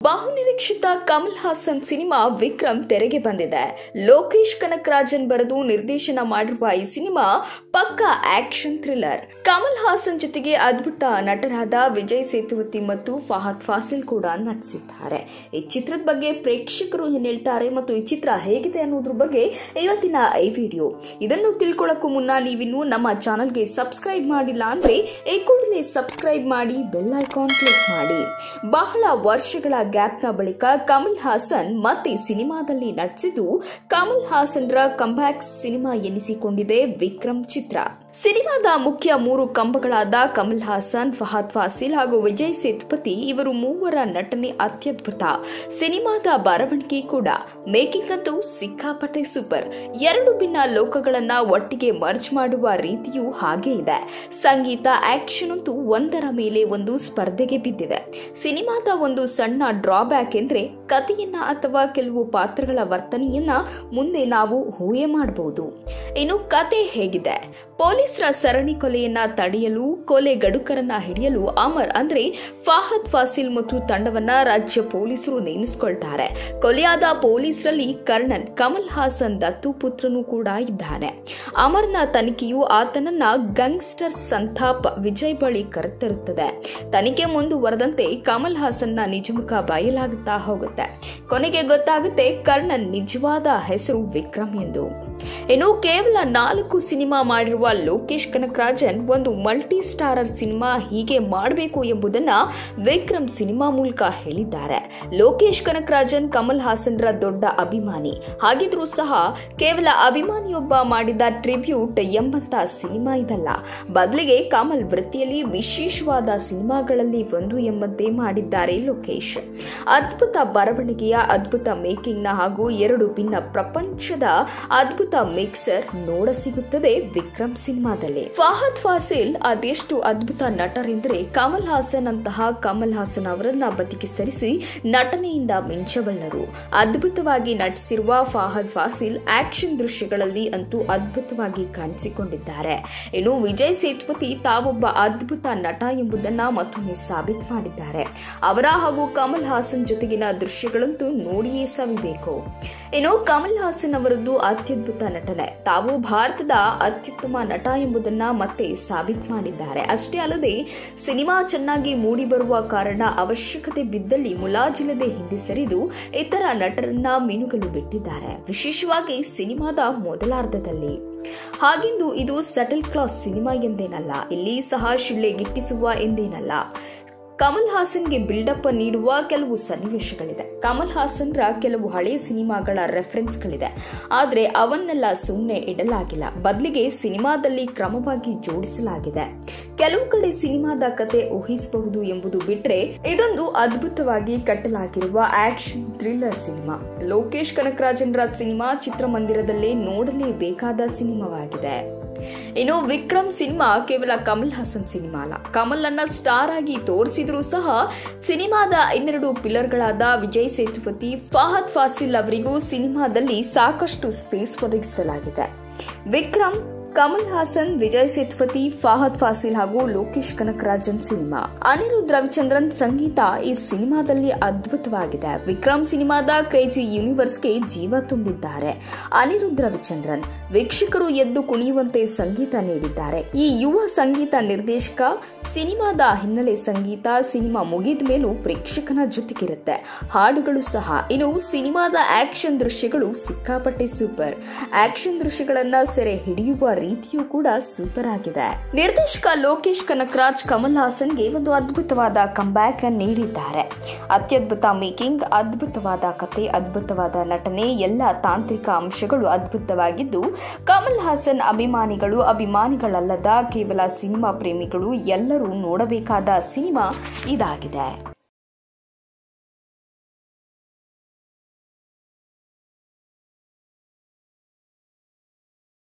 ಬಹುನಿರೀಕ್ಷಿತ ಕಮಲ್ ಹಾಸನ್ ಸಿನಿಮಾ ವಿಕ್ರಮ್ ತೆರೆಗೆ ಬಂದಿದೆ ಲೋಕೇಶ್ ಕನಕರಾಜನ್ ಬರೆದು ನಿರ್ದೇಶನ ಮಾಡಿರುವ ಈ ಸಿನಿಮಾ ಪಕ್ಕಾ ಆಕ್ಷನ್ ಥ್ರಿಲ್ಲರ್ ಕಮಲ್ ಹಾಸನ್ ಜೊತೆಗೆ ಅದ್ಭುತ ನಟರಾದ ವಿಜಯ್ ಸೇತುವತಿ ಮತ್ತು ಫಹದ್ ಫಾಸಿಲ್ ಕೂಡ ನಟಿಸಿದ್ದಾರೆ ಈ ಚಿತ್ರದ ಬಗ್ಗೆ ಪ್ರೇಕ್ಷಕರು ಏನ್ ಹೇಳ್ತಾರೆ ಮತ್ತು ಈ ಚಿತ್ರ ಹೇಗಿದೆ ಅನ್ನೋದ್ರ ಬಗ್ಗೆ ಇವತ್ತಿನ ಈ ವಿಡಿಯೋ ಇದನ್ನು ತಿಳ್ಕೊಳ್ಳೋಕ್ಕೂ ಮುನ್ನ ನೀವಿನ್ನು ನಮ್ಮ ಚಾನಲ್ಗೆ ಸಬ್ಸ್ಕ್ರೈಬ್ ಮಾಡಿಲ್ಲ ಅಂದ್ರೆ ಈ ಕೂಡಲೇ ಸಬ್ಸ್ಕ್ರೈಬ್ ಮಾಡಿ ಬೆಲ್ ಐಕಾನ್ ಕ್ಲಿಕ್ ಮಾಡಿ ಬಹಳ ವರ್ಷಗಳ ಗ್ಯಾಪ್ನ ಬಳಿಕ ಕಮಲ್ ಹಾಸನ್ ಮತ್ತೆ ಸಿನಿಮಾದಲ್ಲಿ ನಟಿಸಿದ್ದು ಕಮಲ್ ಹಾಸನ್ರ ಕಂಬ್ಯಾಕ್ ಸಿನಿಮಾ ಎನಿಸಿಕೊಂಡಿದೆ ವಿಕ್ರಮ್ ಚಿತ್ರ ಸಿನಿಮಾದ ಮುಖ್ಯ ಮೂರು ಕಂಬಗಳಾದ ಕಮಲ್ ಹಾಸನ್ ಫಹದ್ ಫಾಸಿಲ್ ಹಾಗೂ ವಿಜಯ್ ಸೇತುಪತಿ ಇವರು ಮೂವರ ನಟನೆ ಅತ್ಯದ್ಭುತ ಸಿನಿಮಾದ ಬರವಣಿಗೆ ಕೂಡ ಮೇಕಿಂಗ್ ಅಂತೂ ಸಿಕ್ಕಾಪಟ್ಟೆ ಸೂಪರ್ ಎರಡು ಭಿನ್ನ ಲೋಕಗಳನ್ನ ಒಟ್ಟಿಗೆ ಮರ್ಜ್ ಮಾಡುವ ರೀತಿಯೂ ಹಾಗೆ ಇದೆ ಸಂಗೀತ ಆಕ್ಷನ್ ಅಂತೂ ಒಂದರ ಮೇಲೆ ಒಂದು ಸ್ಪರ್ಧೆಗೆ ಬಿದ್ದಿವೆ ಸಿನಿಮಾದ ಒಂದು ಸಣ್ಣ ಡ್ರಾಬ್ಯಾಕ್ ಎಂದ್ರೆ ಕಥೆಯನ್ನ ಅಥವಾ ಕೆಲವು ಪಾತ್ರಗಳ ವರ್ತನೆಯನ್ನ ಮುಂದೆ ನಾವು ಊಹೆ ಮಾಡಬಹುದು ಇನ್ನು ಕತೆ ಹೇಗಿದೆ ಪೊಲೀಸರ ಸರಣಿ ಕೊಲೆಯನ್ನ ತಡೆಯಲು ಕೊಲೆ ಗಡುಕರನ್ನ ಹಿಡಿಯಲು ಅಮರ್ ಅಂದ್ರೆ ಫಾಹದ್ ಫಾಸಿಲ್ ಮತ್ತು ತಂಡವನ್ನ ರಾಜ್ಯ ಪೊಲೀಸರು ನೇಮಿಸಿಕೊಳ್ತಾರೆ ಕೊಲೆಯಾದ ಪೊಲೀಸರಲ್ಲಿ ಕರ್ಣನ್ ಕಮಲ್ ಹಾಸನ್ ದತ್ತು ಪುತ್ರನೂ ಕೂಡ ಇದ್ದಾನೆ ಅಮರ್ನ ತನಿಖೆಯು ಆತನನ್ನ ಗಂಗ್ಸ್ಟರ್ ಸಂತಾಪ್ ವಿಜಯ್ ಬಳಿ ಕರೆತರುತ್ತದೆ ತನಿಖೆ ಮುಂದುವರೆದಂತೆ ಕಮಲ್ ಹಾಸನ್ನ ನಿಜಮುಖ ಬಯಲಾಗುತ್ತಾ ಹೋಗುತ್ತೆ ಕೊನೆಗೆ ಗೊತ್ತಾಗುತ್ತೆ ಕರ್ಣನ್ ನಿಜವಾದ ಹೆಸರು ವಿಕ್ರಮ್ ಎಂದು ಇನ್ನು ಕೇವಲ ನಾಲ್ಕು ಸಿನಿಮಾ ಮಾಡಿರುವ ಲೋಕೇಶ್ ಕನಕರಾಜನ್ ಒಂದು ಮಲ್ಟಿ ಸ್ಟಾರರ್ ಸಿನಿಮಾ ಹೀಗೆ ಮಾಡಬೇಕು ಎಂಬುದನ್ನ ವಿಕ್ರಮ್ ಸಿನಿಮಾ ಮೂಲಕ ಹೇಳಿದ್ದಾರೆ ಲೋಕೇಶ್ ಕನಕರಾಜನ್ ಕಮಲ್ ಹಾಸನ್ರ ದೊಡ್ಡ ಅಭಿಮಾನಿ ಹಾಗಿದ್ರೂ ಸಹ ಕೇವಲ ಅಭಿಮಾನಿಯೊಬ್ಬ ಮಾಡಿದ ಟ್ರಿಬ್ಯೂಟ್ ಎಂಬಂತ ಸಿನಿಮಾ ಇದಲ್ಲ ಬದಲಿಗೆ ಕಮಲ್ ವೃತ್ತಿಯಲ್ಲಿ ವಿಶೇಷವಾದ ಸಿನಿಮಾಗಳಲ್ಲಿ ಒಂದು ಎಂಬಂತೆ ಮಾಡಿದ್ದಾರೆ ಲೋಕೇಶ್ ಅದ್ಭುತ ಬರವಣಿಗೆಯ ಅದ್ಭುತ ಮೇಕಿಂಗ್ನ ಹಾಗೂ ಎರಡು ಭಿನ್ನ ಪ್ರಪಂಚದ ಅದ್ಭುತ ಮಿಕ್ಸರ್ ನೋಡ ಸಿಗುತ್ತದೆ ವಿಕ್ರಮ್ ಸಿನಿಮಾದಲ್ಲಿ ಫಹದ್ ಫಾಸಿಲ್ ಅದೆಷ್ಟು ಅದ್ಭುತ ನಟರೆಂದರೆ ಕಮಲ್ ಹಾಸನ್ ಅಂತಹ ಕಮಲ್ ಹಾಸನ್ ಅವರನ್ನ ಬದಿಗೆ ಸರಿಸಿ ನಟನೆಯಿಂದ ಮಿಂಚಬಲ್ಲರು ಅದ್ಭುತವಾಗಿ ನಟಿಸಿರುವ ಫಹದ್ ಫಾಸಿಲ್ ಆಕ್ಷನ್ ದೃಶ್ಯಗಳಲ್ಲಿ ಅಂತೂ ಅದ್ಭುತವಾಗಿ ಕಾಣಿಸಿಕೊಂಡಿದ್ದಾರೆ ಇನ್ನು ವಿಜಯ್ ಸೇತುಪತಿ ತಾವೊಬ್ಬ ಅದ್ಭುತ ನಟ ಎಂಬುದನ್ನ ಮತ್ತೊಮ್ಮೆ ಸಾಬೀತು ಮಾಡಿದ್ದಾರೆ ಅವರ ಹಾಗೂ ಕಮಲ್ ಹಾಸನ್ ಜೊತೆಗಿನ ದೃಶ್ಯಗಳಂತೂ ನೋಡಿಯೇ ಸವಿಬೇಕು ಇನ್ನು ಕಮಲ್ ಹಾಸನ್ ಅವರದ್ದು ಅತ್ಯದ್ಭುತ ನಟನೆ ತಾವು ಭಾರತದ ಅತ್ಯುತ್ತಮ ನಟ ಎಂಬುದನ್ನ ಮತ್ತೆ ಸಾಬೀತು ಮಾಡಿದ್ದಾರೆ ಅಷ್ಟೇ ಅಲ್ಲದೆ ಸಿನಿಮಾ ಚೆನ್ನಾಗಿ ಮೂಡಿಬರುವ ಕಾರಣ ಅವಶ್ಯಕತೆ ಬಿದ್ದಲ್ಲಿ ಮುಲಾಜಿಲ್ಲದೆ ಹಿಂದೆ ಸರಿದು ಇತರ ನಟರನ್ನ ಮಿನುಗಲು ಬಿಟ್ಟಿದ್ದಾರೆ ವಿಶೇಷವಾಗಿ ಸಿನಿಮಾದ ಮೊದಲಾರ್ಧದಲ್ಲಿ ಹಾಗೆಂದು ಇದು ಸಟಲ್ ಕ್ಲಾಸ್ ಸಿನಿಮಾ ಎಂದೇನಲ್ಲ ಇಲ್ಲಿ ಸಹ ಶಿಳ್ಳೆ ಗಿಟ್ಟಿಸುವ ಎಂದೇನಲ್ಲ ಕಮಲ್ ಹಾಸನ್ಗೆ ಬಿಲ್ಡಪ್ ನೀಡುವ ಕೆಲವು ಸನ್ನಿವೇಶಗಳಿದೆ ಕಮಲ್ ಹಾಸನ್ರ ಕೆಲವು ಹಳೆಯ ಸಿನಿಮಾಗಳ ರೆಫರೆನ್ಸ್ಗಳಿದೆ ಆದರೆ ಅವನ್ನೆಲ್ಲ ಸುಮ್ಮನೆ ಇಡಲಾಗಿಲ್ಲ ಬದಲಿಗೆ ಸಿನಿಮಾದಲ್ಲಿ ಕ್ರಮವಾಗಿ ಜೋಡಿಸಲಾಗಿದೆ ಕೆಲವು ಕಡೆ ಸಿನಿಮಾದ ಕತೆ ಊಹಿಸಬಹುದು ಎಂಬುದು ಬಿಟ್ರೆ ಇದೊಂದು ಅದ್ಭುತವಾಗಿ ಕಟ್ಟಲಾಗಿರುವ ಆಕ್ಷನ್ ಥ್ರಿಲ್ಲರ್ ಸಿನಿಮಾ ಲೋಕೇಶ್ ಕನಕರಾಜನ್ರ ಸಿನಿಮಾ ಚಿತ್ರಮಂದಿರದಲ್ಲೇ ನೋಡಲೇಬೇಕಾದ ಸಿನಿಮಾವಾಗಿದೆ ಇನ್ನು ವಿಕ್ರಮ್ ಸಿನಿಮಾ ಕೇವಲ ಕಮಲ್ ಹಾಸನ್ ಸಿನಿಮಾ ಅಲ್ಲ ಕಮಲ್ ಅನ್ನ ಸ್ಟಾರ್ ಆಗಿ ತೋರಿಸಿದ್ರು ಸಹ ಸಿನಿಮಾದ ಇನ್ನೆರಡು ಪಿಲ್ಲರ್ಗಳಾದ ವಿಜಯ್ ಸೇತುಪತಿ ಫಹದ್ ಫಾಸಿಲ್ ಅವರಿಗೂ ಸಿನಿಮಾದಲ್ಲಿ ಸಾಕಷ್ಟು ಸ್ಪೇಸ್ ಒದಗಿಸಲಾಗಿದೆ ವಿಕ್ರಮ್ ಕಮಲ್ ಹಾಸನ್ ವಿಜಯ್ ಸೇತುಪತಿ ಫಹದ್ ಫಾಸಿಲ್ ಹಾಗೂ ಲೋಕೇಶ್ ಕನಕರಾಜನ್ ಸಿನಿಮಾ ಅನಿರುದ್ಧ ರವಿಚಂದ್ರನ್ ಸಂಗೀತ ಈ ಸಿನಿಮಾದಲ್ಲಿ ಅದ್ಭುತವಾಗಿದೆ ವಿಕ್ರಮ್ ಸಿನಿಮಾದ ಕ್ರೇಜಿ ಯೂನಿವರ್ಸ್ಗೆ ಜೀವ ತುಂಬಿದ್ದಾರೆ ಅನಿರುದ್ಧ ರವಿಚಂದ್ರನ್ ವೀಕ್ಷಕರು ಎದ್ದು ಕುಣಿಯುವಂತೆ ಸಂಗೀತ ನೀಡಿದ್ದಾರೆ ಈ ಯುವ ಸಂಗೀತ ನಿರ್ದೇಶಕ ಸಿನಿಮಾದ ಹಿನ್ನೆಲೆ ಸಂಗೀತ ಸಿನಿಮಾ ಮುಗಿದ ಮೇಲೂ ಪ್ರೇಕ್ಷಕನ ಜೊತೆಗಿರುತ್ತೆ ಹಾಡುಗಳು ಸಹ ಇನ್ನು ಸಿನಿಮಾದ ಆಕ್ಷನ್ ದೃಶ್ಯಗಳು ಸಿಕ್ಕಾಪಟ್ಟೆ ಸೂಪರ್ ಆಕ್ಷನ್ ದೃಶ್ಯಗಳನ್ನ ಸೆರೆ ಹಿಡಿಯುವ ರೀತಿಯೂ ಕೂಡ ಸೂಪರ್ ಆಗಿದೆ ನಿರ್ದೇಶಕ ಲೋಕೇಶ್ ಕನಕರಾಜ್ ಕಮಲ್ ಹಾಸನ್ಗೆ ಒಂದು ಅದ್ಭುತವಾದ ಕಂಬ್ಯಾಕ್ ನೀಡಿದ್ದಾರೆ ಅತ್ಯದ್ಭುತ ಮೇಕಿಂಗ್ ಅದ್ಭುತವಾದ ಕತೆ ಅದ್ಭುತವಾದ ನಟನೆ ಎಲ್ಲ ತಾಂತ್ರಿಕ ಅಂಶಗಳು ಅದ್ಭುತವಾಗಿದ್ದು ಕಮಲ್ ಹಾಸನ್ ಅಭಿಮಾನಿಗಳು ಅಭಿಮಾನಿಗಳಲ್ಲದ ಕೇವಲ ಸಿನಿಮಾ ಪ್ರೇಮಿಗಳು ಎಲ್ಲರೂ ನೋಡಬೇಕಾದ ಸಿನಿಮಾ ಇದಾಗಿದೆ